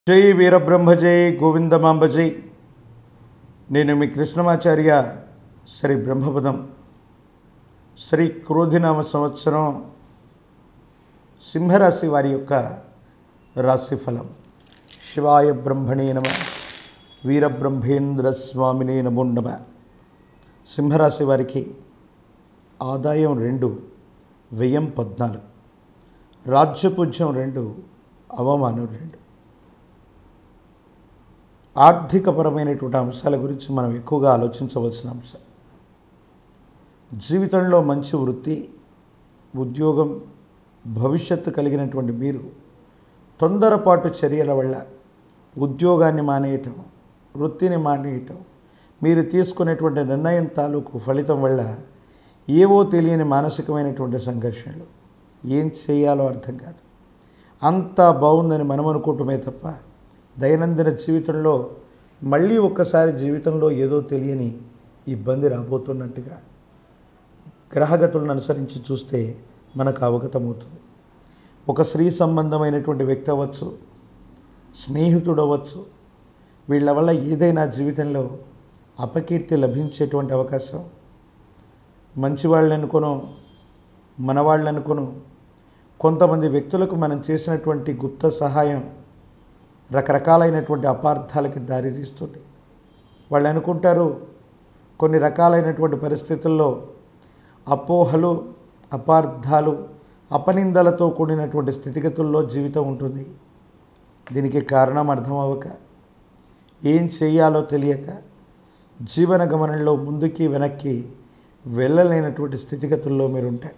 జై వీరబ్రహ్మ జై గోవిందమాంబ జై నేను మీ కృష్ణమాచార్య శ్రీ బ్రహ్మపదం శ్రీ క్రోధినామ సంవత్సరం సింహరాశి వారి యొక్క రాశిఫలం శివాయ బ్రహ్మణే నమ వీరబ్రహ్మేంద్ర స్వామినే నమో నమ సింహరాశి వారికి ఆదాయం రెండు వ్యయం పద్నాలుగు రాజ్యపూజ్యం రెండు అవమానం రెండు ఆర్థికపరమైనటువంటి అంశాల గురించి మనం ఎక్కువగా ఆలోచించవలసిన అంశం జీవితంలో మంచి వృత్తి ఉద్యోగం భవిష్యత్తు కలిగినటువంటి మీరు తొందరపాటు చర్యల వల్ల ఉద్యోగాన్ని మానేయటం వృత్తిని మానేయటం మీరు తీసుకునేటువంటి నిర్ణయం తాలూకు ఫలితం వల్ల ఏవో తెలియని మానసికమైనటువంటి సంఘర్షణలు ఏం చేయాలో అర్థం కాదు అంతా బాగుందని మనం అనుకోవటమే తప్ప దైనందిన జీవితంలో మళ్ళీ ఒక్కసారి జీవితంలో ఏదో తెలియని ఇబ్బంది రాబోతున్నట్టుగా గ్రహగతులను అనుసరించి చూస్తే మనకు అవగతమవుతుంది ఒక స్త్రీ సంబంధమైనటువంటి వ్యక్తి అవ్వచ్చు స్నేహితుడు అవ్వచ్చు వీళ్ళ వల్ల ఏదైనా జీవితంలో అపకీర్తి లభించేటువంటి అవకాశం మంచివాళ్ళు అనుకోను మనవాళ్ళు అనుకోను కొంతమంది వ్యక్తులకు మనం చేసినటువంటి గుప్త సహాయం రకరకాలైనటువంటి అపార్థాలకి దారితీస్తుంది వాళ్ళు అనుకుంటారు కొన్ని రకాలైనటువంటి పరిస్థితుల్లో అపోహలు అపార్థాలు అపనిందలతో కూడినటువంటి స్థితిగతుల్లో జీవితం ఉంటుంది దీనికి కారణం అర్థం అవ్వక ఏం చేయాలో తెలియక జీవన గమనంలో ముందుకి వెనక్కి వెళ్ళలేనటువంటి స్థితిగతుల్లో మీరు ఉంటారు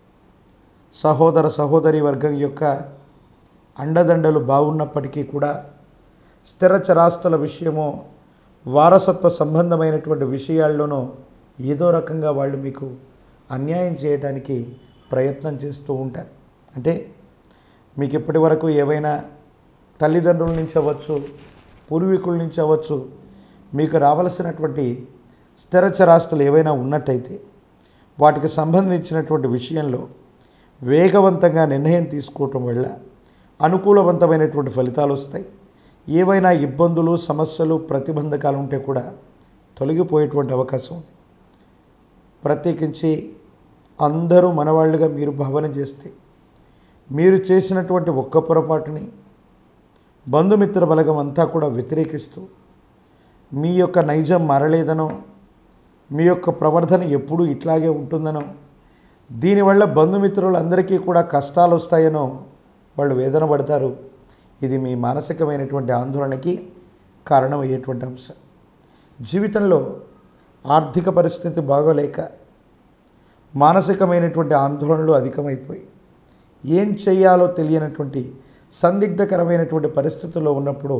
సహోదర సహోదరి వర్గం యొక్క అండదండలు బాగున్నప్పటికీ కూడా స్థిర చరాస్తుల విషయమో వారసత్వ సంబంధమైనటువంటి విషయాల్లోనో ఏదో రకంగా వాళ్ళు మీకు అన్యాయం చేయడానికి ప్రయత్నం చేస్తూ ఉంటారు అంటే మీకు ఇప్పటి వరకు ఏవైనా తల్లిదండ్రుల నుంచి అవ్వచ్చు పూర్వీకుల నుంచి అవ్వచ్చు మీకు రావలసినటువంటి స్థిర చరాస్తులు ఏవైనా ఉన్నట్టయితే వాటికి సంబంధించినటువంటి విషయంలో వేగవంతంగా నిర్ణయం తీసుకోవటం వల్ల అనుకూలవంతమైనటువంటి ఫలితాలు వస్తాయి ఏవైనా ఇబ్బందులు సమస్యలు ప్రతిబంధకాలు ఉంటే కూడా తొలగిపోయేటువంటి అవకాశం ఉంది ప్రత్యేకించి అందరూ మనవాళ్ళుగా మీరు భావన చేస్తే మీరు చేసినటువంటి ఒక్క పొరపాటుని బంధుమిత్ర బలగం అంతా కూడా వ్యతిరేకిస్తూ మీ యొక్క నైజం మారలేదనో మీ యొక్క ప్రవర్ధన ఎప్పుడూ ఇట్లాగే ఉంటుందనో దీనివల్ల బంధుమిత్రులందరికీ కూడా కష్టాలు వస్తాయనో వాళ్ళు వేదన పడతారు ఇది మీ మానసికమైనటువంటి ఆందోళనకి కారణమయ్యేటువంటి అంశం జీవితంలో ఆర్థిక పరిస్థితి బాగోలేక మానసికమైనటువంటి ఆందోళనలు అధికమైపోయి ఏం చేయాలో తెలియనటువంటి సందిగ్ధకరమైనటువంటి పరిస్థితుల్లో ఉన్నప్పుడు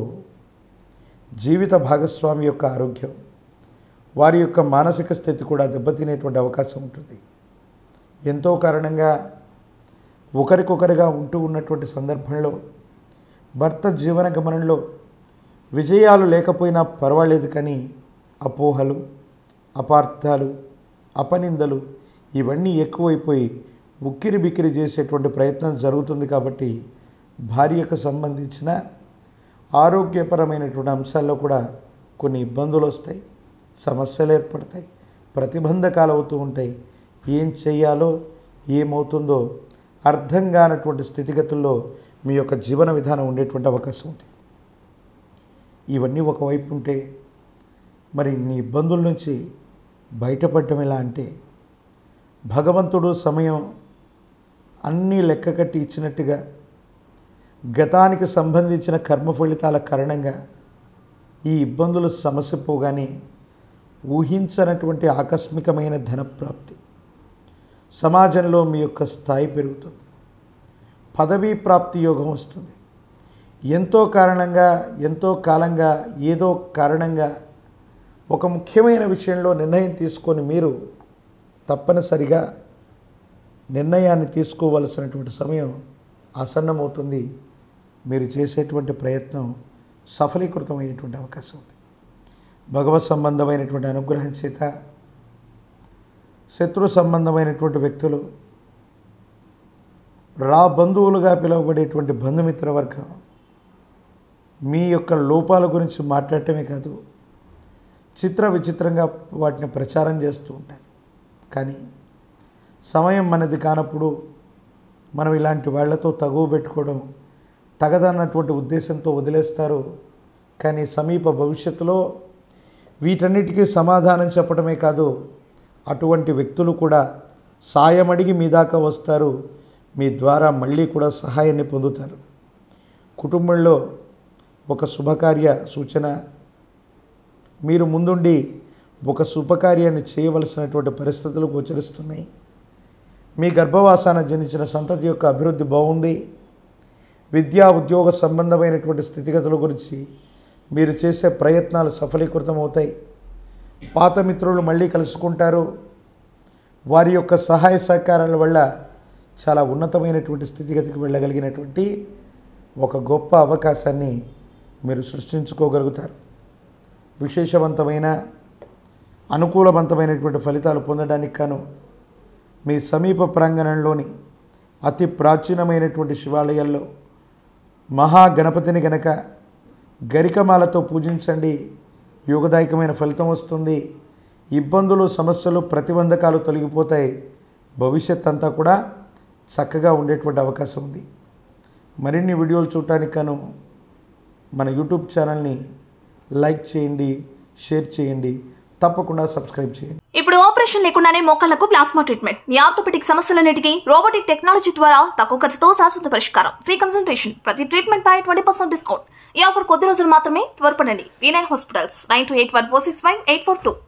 జీవిత భాగస్వామి యొక్క ఆరోగ్యం వారి యొక్క మానసిక స్థితి కూడా దెబ్బతినేటువంటి అవకాశం ఉంటుంది ఎంతో కారణంగా ఒకరికొకరుగా ఉంటూ ఉన్నటువంటి సందర్భంలో భర్త జీవన గమనంలో విజయాలు లేకపోయినా పర్వాలేదు కానీ అపోహలు అపార్థాలు అపనిందలు ఇవన్నీ ఎక్కువైపోయి ఉక్కిరి బిక్కిరి చేసేటువంటి ప్రయత్నం జరుగుతుంది కాబట్టి భార్యకు సంబంధించిన ఆరోగ్యపరమైనటువంటి అంశాల్లో కూడా కొన్ని ఇబ్బందులు వస్తాయి సమస్యలు ఏర్పడతాయి ప్రతిబంధకాలు అవుతూ ఉంటాయి ఏం చేయాలో ఏమవుతుందో అర్థం కానటువంటి స్థితిగతుల్లో మీ యొక్క జీవన విధానం ఉండేటువంటి అవకాశం ఉంది ఇవన్నీ ఒకవైపు ఉంటే మరి ఇన్ని ఇబ్బందుల నుంచి బయటపడటం ఎలా అంటే భగవంతుడు సమయం అన్నీ లెక్క కట్టి ఇచ్చినట్టుగా గతానికి సంబంధించిన కర్మ ఫలితాల కారణంగా ఈ ఇబ్బందులు సమస్య పోగానే ఊహించనటువంటి ఆకస్మికమైన ధనప్రాప్తి సమాజంలో మీ యొక్క స్థాయి పెరుగుతుంది పదవీ ప్రాప్తి యోగం వస్తుంది ఎంతో కారణంగా ఎంతో కాలంగా ఏదో కారణంగా ఒక ముఖ్యమైన విషయంలో నిర్ణయం తీసుకొని మీరు తప్పనిసరిగా నిర్ణయాన్ని తీసుకోవలసినటువంటి సమయం ఆసన్నమవుతుంది మీరు చేసేటువంటి ప్రయత్నం సఫలీకృతమయ్యేటువంటి అవకాశం ఉంది భగవత్ సంబంధమైనటువంటి అనుగ్రహం చేత శత్రు సంబంధమైనటువంటి వ్యక్తులు రా బంధువులుగా పిలువబడేటువంటి బంధుమిత్ర వర్గం మీ యొక్క లోపాల గురించి మాట్లాడటమే కాదు చిత్ర విచిత్రంగా వాటిని ప్రచారం చేస్తూ ఉంటారు కానీ సమయం మనది కానప్పుడు మనం ఇలాంటి వాళ్ళతో తగువ పెట్టుకోవడం తగదన్నటువంటి ఉద్దేశంతో వదిలేస్తారు కానీ సమీప భవిష్యత్తులో వీటన్నిటికీ సమాధానం చెప్పడమే కాదు అటువంటి వ్యక్తులు కూడా సాయం అడిగి మీ దాకా వస్తారు మీ ద్వారా మళ్ళీ కూడా సహాయాన్ని పొందుతారు కుటుంబంలో ఒక శుభకార్య సూచన మీరు ముందుండి ఒక శుభకార్యాన్ని చేయవలసినటువంటి పరిస్థితులు గోచరిస్తున్నాయి మీ గర్భవాసాన జనించిన సంతతి యొక్క అభివృద్ధి బాగుంది విద్యా ఉద్యోగ సంబంధమైనటువంటి స్థితిగతుల గురించి మీరు చేసే ప్రయత్నాలు సఫలీకృతం అవుతాయి పాత మిత్రులు మళ్ళీ కలుసుకుంటారు వారి యొక్క సహాయ సహకారాల వల్ల చాలా ఉన్నతమైనటువంటి స్థితిగతికి వెళ్ళగలిగినటువంటి ఒక గొప్ప అవకాశాన్ని మీరు సృష్టించుకోగలుగుతారు విశేషవంతమైన అనుకూలవంతమైనటువంటి ఫలితాలు పొందడానికి కాను మీ సమీప ప్రాంగణంలోని అతి ప్రాచీనమైనటువంటి శివాలయాల్లో మహాగణపతిని గనక గరికమాలతో పూజించండి యోగదాయకమైన ఫలితం వస్తుంది ఇబ్బందులు సమస్యలు ప్రతిబంధకాలు తొలగిపోతాయి భవిష్యత్ అంతా కూడా చక్కగా ఉండేటువంటి అవకాశం ఉంది మరిన్ని వీడియోలు చూడటానికి గాను మన యూట్యూబ్ ఛానల్ని లైక్ చేయండి షేర్ చేయండి తప్పకుండా సబ్స్క్రైబ్ చేయండి ఇప్పుడు ఆపరేషన్ లేకుండానే మోకాళ్లకు ప్లాస్మా ట్రీట్మెంట్ మీ ఆర్థోపెటిక్ సమస్యలన్నిటికీ రోబోటిక్ టెక్నాలజీ ద్వారా తక్కువ ఖర్చుతో శాశ్వత పరిష్కారం ఫ్రీ కన్సల్టేషన్ ప్రతి ట్రీట్మెంట్ పై ట్వంటీ పర్సెంట్ డిస్కౌంట్ ఈ ఆఫర్ కొద్ది రోజులు మాత్రమే త్వరపడండి V nine hospitals nine two eight one four six five eight four two